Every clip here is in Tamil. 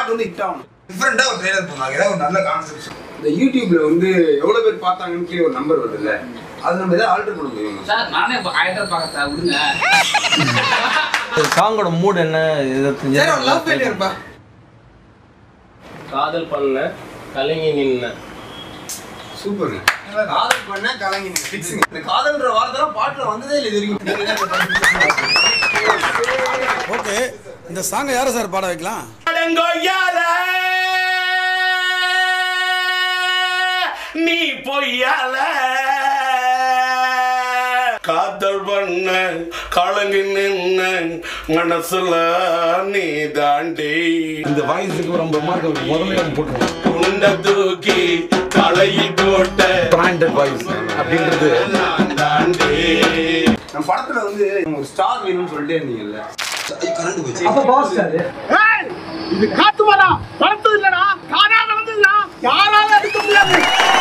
பாட்டு வந்து ஹிட் ஆகணும் டிஃப்ரெண்டா ஒரு ட்ரெய்லர் போனாங்க ஏதாவது ஒரு நல்ல கான்செப்ட் இந்த யூடியூப்ல வந்து எவ்வளவு பேர் பார்த்தாங்கன்னு கீழே ஒரு நம்பர் வருதுல்ல அது நம்ம ஏதாவது ஆல்டர் பண்ண முடியுமா சார் நானே ஆயிரம் பார்க்க சார் விடுங்க சாங்கோட மூட் என்ன இதை சரி ஒரு லவ் ஃபெயிலியர்ப்பா காதல் பண்ண கலங்கி நின்ன சூப்பருங்க காதல் பண்ண கலங்கி ஃபிக்ஸுங்க இந்த காதல்ன்ற வார்த்தைலாம் பாட்டுல வந்ததே இல்லை இது வரைக்கும் ஓகே இந்த சாங்கை யாரை சார் பாட வைக்கலாம் நீ பொய்யால காதல் பண்ண கலங்கி நின்ன மனசுல நீ தாண்டி இந்த வாய்ஸுக்கு ரொம்ப மார்க் முதல்ல போட்டுருவோம் உண்ட தூக்கி தலையில் போட்ட பிராண்டட் வாய்ஸ் அப்படின்றது நான் தாண்டி நம்ம படத்துல வந்து ஒரு ஸ்டார் வேணும்னு சொல்லிட்டே இருந்தீங்கல்ல கரண்ட் போச்சு இது காத்து வரா வளர்த்தது இல்லடா காணாத வந்ததுடா யாராலும் எடுக்க முடியாது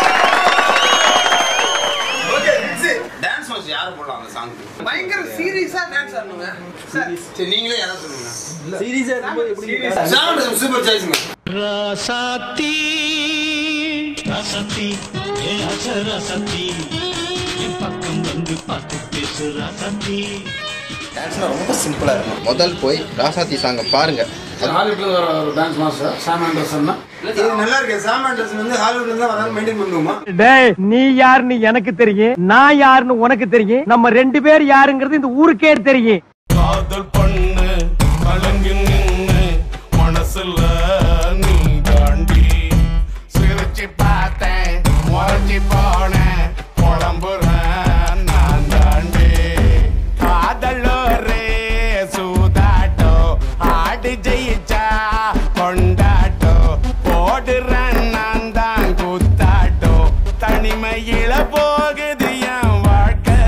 ஓகே டான்ஸ் மாஸ்டர் யாரை போடலாம் அந்த சாங் பயங்கர சீரியஸா டான்ஸ் ஆடணுங்க சரி நீங்களே யாராவது சொல்லுங்க சீரியஸா இருக்கும்போது எப்படி சாங் சூப்பர் சாய்ஸ்ங்க ராசாத்தி ராசாத்தி ஏ அச ராசாத்தி என் பக்கம் வந்து பார்த்து பேசு ராசாத்தி டான்ஸ்லாம் ரொம்ப சிம்பிளாக இருக்கும் முதல் போய் ராசாத்தி சாங்கை பாருங்க ஹாலிவுட்ல வர ஒரு டான்ஸ் மாஸ்டர் சாம் ஆண்டர்சன் இது நல்லா இருக்கு சாம் ஆண்டர்சன் வந்து ஹாலிவுட்ல இருந்து வராங்க மெயின்டைன் பண்ணுவோமா டேய் நீ யாருன்னு எனக்கு தெரியும் நான் யாருன்னு உனக்கு தெரியும் நம்ம ரெண்டு பேர் யாருங்கிறது இந்த ஊருக்கே தெரியும் காதல் பண்ண கலங்கி நின்னு மனசுல நீ தாண்டி சிரிச்சு பார்த்தேன் முறைச்சி போனேன் புலம்புறேன் நான் தாண்டி காதலோரே சூதாட்டோ ஆடி ஜெயிச்சா கொண்டாட்டோ போடுறேன் நான் தான் குத்தாட்டோ தனிமையில போகுது என் வாழ்க்கை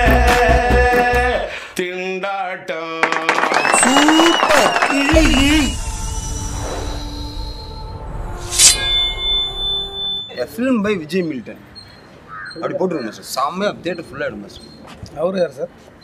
திண்டாட்டம் ஃபிலிம் பை விஜய் மில்டன் அப்படி போட்டுருங்க சார் செம்மையா தேட்டர் ஃபுல்லா எடுங்க சார் அவரு யார் சார்